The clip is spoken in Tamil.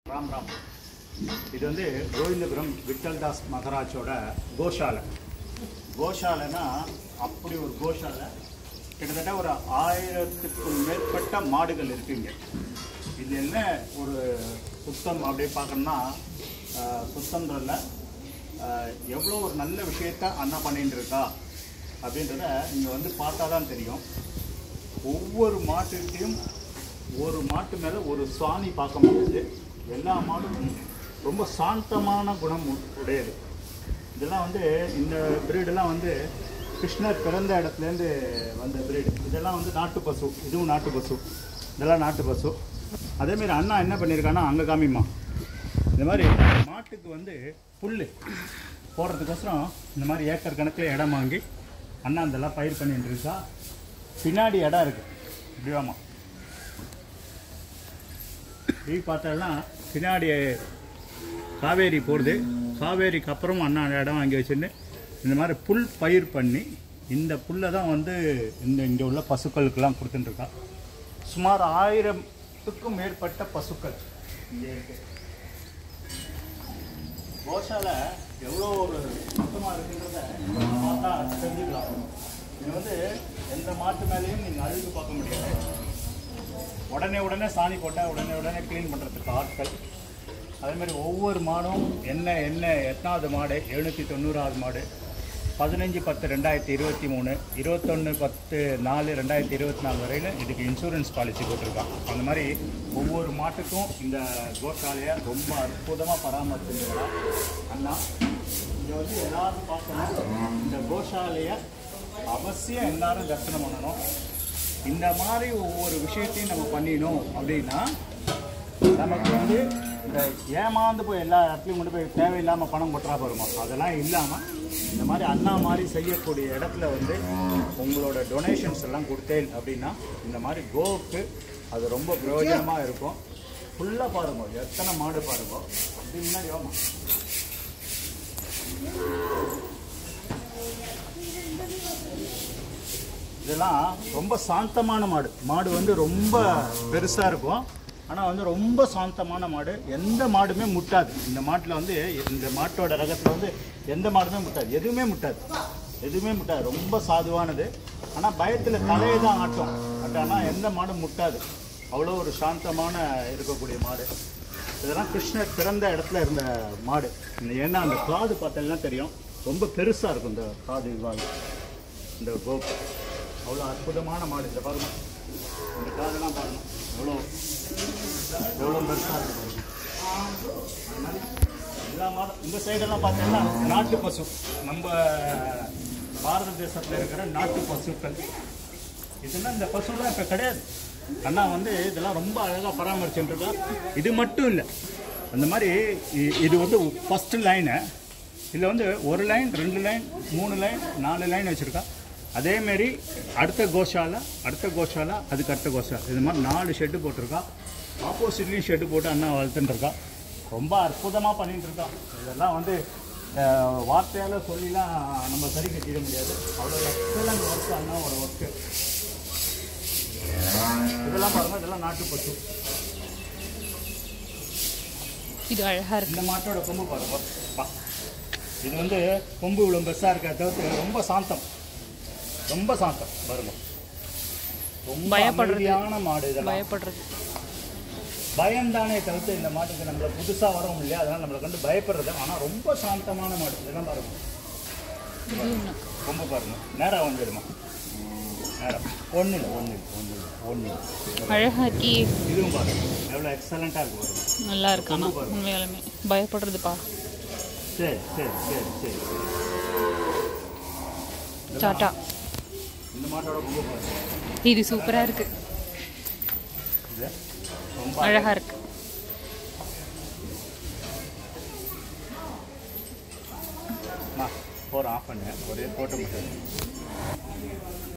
ராம் ராம் இது வந்து கோவிந்தபுரம் விட்டல்தாஸ் மகராஜோட கோஷாலை கோஷாலைனா அப்படி ஒரு கோஷாலை கிட்டத்தட்ட ஒரு ஆயிரத்துக்கும் மேற்பட்ட மாடுகள் இருக்குங்க இது என்ன ஒரு சுத்தம் அப்படியே பார்க்கணும்னா ஆஹ், சுத்தம்ன்றதுல ஆஹ், எவ்வளோ ஒரு நல்ல விஷயத்த அண்ணா பண்ணிட்டு இருக்கா அப்படின்றத இங்கே வந்து பார்த்தா தான் தெரியும் ஒவ்வொரு மாட்டுக்கிட்டையும் ஒரு மாட்டு மேலே ஒரு சுவாமி பார்க்க முடியுது எல்லா மாடும் ரொம்ப சாந்தமான குணம் உ- உடையது இதெல்லாம் வந்து இந்த பிரீடெல்லாம் வந்து கிருஷ்ணர் பிறந்த இடத்துலேருந்து வந்த பிரீடு இதெல்லாம் வந்து நாட்டு பசு இதுவும் நாட்டு பசு இதெல்லாம் நாட்டு பசு அதேமாரி அண்ணா என்ன பண்ணியிருக்கான்னா அங்கே காமிம்மா இந்த மாதிரி மாட்டுக்கு வந்து புல் போடுறதுக்கோசரம் இந்த மாதிரி ஏக்கர் கணக்கில் இடம் வாங்கி அண்ணா இதெல்லாம் பயிர் பண்ணிட்டு இருக்கா பின்னாடி இடம் இருக்கு இப்படி வாமா இப்படி பார்த்தாலும் பின்னாடி காவேரி போடுது காவேரிக்கு அப்புறம் அண்ணா இடம் வாங்கி வச்சுட்டு இந்த மாதிரி புல் பயிர் பண்ணி இந்த புல்லை தான் வந்து இந்த இங்கே உள்ள பசுக்களுக்கெல்லாம் கொடுத்துட்டுருக்கா சுமார் ஆயிரத்துக்கும் மேற்பட்ட பசுக்கள் இங்கே இருக்கு கோஷாலை எவ்வளோ ஒரு சுத்தமாக இருக்குன்றத பார்த்தா தெரிஞ்சுக்கலாம் இது வந்து எந்த மாட்டு மேலேயும் நீங்கள் அழுகு பார்க்க முடியாது உடனே உடனே சாணி போட்டால் உடனே உடனே க்ளீன் பண்ணுறதுக்கு ஆட்கள் அதே மாதிரி ஒவ்வொரு மாடும் என்ன என்ன எத்தனாவது மாடு எழுநூற்றி தொண்ணூறாவது மாடு பதினஞ்சு பத்து ரெண்டாயிரத்தி இருபத்தி மூணு இருபத்தொன்று பத்து நாலு ரெண்டாயிரத்தி இருபத்தி நாலு வரையில் இதுக்கு இன்சூரன்ஸ் பாலிசி போட்டிருக்கான் அந்த மாதிரி ஒவ்வொரு மாட்டுக்கும் இந்த கோஷாலையை ரொம்ப அற்புதமாக பராமரிச்சுருக்கிறா அண்ணா இங்கே வந்து எல்லாரும் பார்க்கணும் இந்த கோஷாலையை அவசியம் எல்லாரும் தரிசனம் பண்ணணும் இந்த மாதிரி ஒவ்வொரு விஷயத்தையும் நம்ம பண்ணினோம் அப்படின்னா நமக்கு வந்து இந்த ஏமாந்து போய் எல்லா இடத்துலையும் கொண்டு போய் தேவையில்லாமல் பணம் கொட்டுறா பாருமா அதெல்லாம் இல்லாமல் இந்த மாதிரி அண்ணா மாதிரி செய்யக்கூடிய இடத்துல வந்து உங்களோட டொனேஷன்ஸ் எல்லாம் கொடுத்தேன் அப்படின்னா இந்த மாதிரி கோவுக்கு அது ரொம்ப பிரயோஜனமாக இருக்கும் ஃபுல்லாக பாருங்க எத்தனை மாடு பாருங்க அப்படி முன்னாடி வாமா இதெல்லாம் ரொம்ப சாந்தமான மாடு மாடு வந்து ரொம்ப பெருசாக இருக்கும் ஆனால் வந்து ரொம்ப சாந்தமான மாடு எந்த மாடுமே முட்டாது இந்த மாட்டில் வந்து இந்த மாட்டோட ரகத்தில் வந்து எந்த மாடுமே முட்டாது எதுவுமே முட்டாது எதுவுமே முட்டாது ரொம்ப சாதுவானது ஆனால் பயத்தில் தலையை தான் ஆட்டும் பட் ஆனால் எந்த மாடும் முட்டாது அவ்வளோ ஒரு சாந்தமான இருக்கக்கூடிய மாடு இதெல்லாம் கிருஷ்ணர் பிறந்த இடத்துல இருந்த மாடு இந்த ஏன்னா அந்த காது பார்த்தீங்கன்னா தெரியும் ரொம்ப பெருசாக இருக்கும் இந்த காது இவ்வாறு இந்த கோப்பு அவ்வளோ அற்புதமான மாடு இந்த பாருங்க இந்த காதெல்லாம் பாருங்க எவ்வளோ எவ்வளோ பெருசாக இருக்கு பாருங்க அது மாதிரி எல்லா மாடும் இந்த சைடெல்லாம் பார்த்தீங்கன்னா நாட்டு பசு நம்ம பாரத தேசத்தில் இருக்கிற நாட்டு பசுக்கள் இதெல்லாம் இந்த பசுலாம் இப்போ கிடையாது அண்ணா வந்து இதெல்லாம் ரொம்ப அழகாக பராமரிச்சுட்டு இருக்கா இது மட்டும் இல்லை அந்த மாதிரி இ- இது வந்து ஃபஸ்ட்டு லைனு இதில் வந்து ஒரு லைன் ரெண்டு லைன் மூணு லைன் நாலு லைன் வச்சுருக்கா அதேமாரி அடுத்த கோஷாலா அடுத்த கோஷாலா அதுக்கு அடுத்த கோஷாலா இது மாதிரி நாலு ஷெட்டு போட்டிருக்கா ஆப்போசிட்லேயும் ஷெட்டு போட்டு அண்ணா வளர்த்துட்டு இருக்கா ரொம்ப அற்புதமாக பண்ணிட்டு இருக்கா இதெல்லாம் வந்து அஹ், வார்த்தையால சொல்லிலாம் நம்ம சரி கட்டிட முடியாது அவ்வளோ எக்ஸலண்ட் ஒர்க் அண்ணாவோட ஒர்க்கு இதெல்லாம் பாருங்க இதெல்லாம் நாட்டு பசு இது அழகா இருக்கு இந்த மாட்டோட கொம்பு பாருங்க பா. இது வந்து கொம்பு இவ்வளோ பெருசாக இருக்க தவிர்த்து ரொம்ப சாந்தம் ரொம்ப சாந்தம் பாருங்க ரொம்ப பயப்படுறது. அமைதியான மாடு இதெல்லாம் பயப்படுறது பயம்தானே தவிர்த்து இந்த மாட்டுக்கு நம்மள புதுசாக வரோம் இல்லையா அதனால் நம்மளை கண்டு பயப்படுறது ஆனால் ரொம்ப சாந்தமான மாடு இதெல்லாம் பாருங்க இது ஒண்ணு. கொம்பு பாருங்க நேராக வந்துடுமா நேரம் ஒன்று இல்லை ஒன்று இல்லை ஒன்று இல்லை ஒன்று இல்லை அழகா இருக்கி இதுவும் பாருங்க எவ்வளோ எக்ஸலண்ட்டாக இருக்கு பாருங்க நல்லா இருக்கு ஆனா கொம்பு பாருங்க. உண்மையாலுமே பயப்படுறதுப்பா சரி சரி சரி சரி டாட்டா இந்த மாட்டோட கொம்பு பாருங்க இது சூப்பரா இருக்கு இது ரொம்ப அழகா இருக்கு போகிறேன் ஆஃப் பண்ணு ஒரே போட்டு மட்டும்